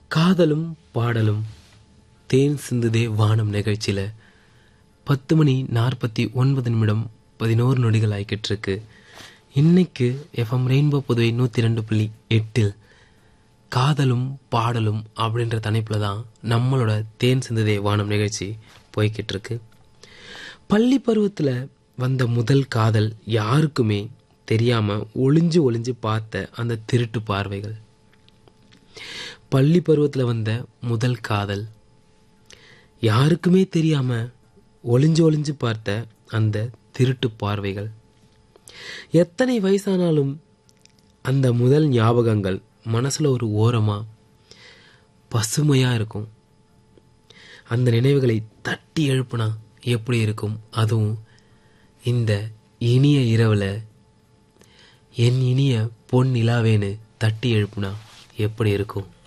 காதலும் பாடலும் தேன் சிந்துதே வானம் நிகழ்ச்சியில் பத்து மணி நாற்பத்தி ஒன்பது நிமிடம் பதினோரு நொடிகள் ஆகிக்கிட்டு இருக்கு இன்னைக்கு எஃப்எம் ரெயின்போ புதுவை நூற்றி ரெண்டு புள்ளி எட்டில் காதலும் பாடலும் அப்படின்ற தலைப்பில் தான் நம்மளோட தேன் சிந்துதே வானம் நிகழ்ச்சி போய்கிட்டு இருக்கு பள்ளி பருவத்தில் வந்த முதல் காதல் யாருக்குமே தெரியாம ஒளிஞ்சு ஒளிஞ்சு பார்த்த அந்த திருட்டு பார்வைகள் பள்ளி பருவத்தில் வந்த முதல் காதல் யாருக்குமே தெரியாம ஒளிஞ்சு ஒளிஞ்சு பார்த்த அந்த திருட்டு பார்வைகள் எத்தனை வயசானாலும் அந்த முதல் ஞாபகங்கள் மனசுல ஒரு ஓரமா பசுமையா இருக்கும் அந்த நினைவுகளை தட்டி எழுப்புனா எப்படி இருக்கும் அதுவும் இந்த இனிய இரவுல என் இனிய பொன் நிலாவேன்னு தட்டி எழுப்புனா எப்படி இருக்கும்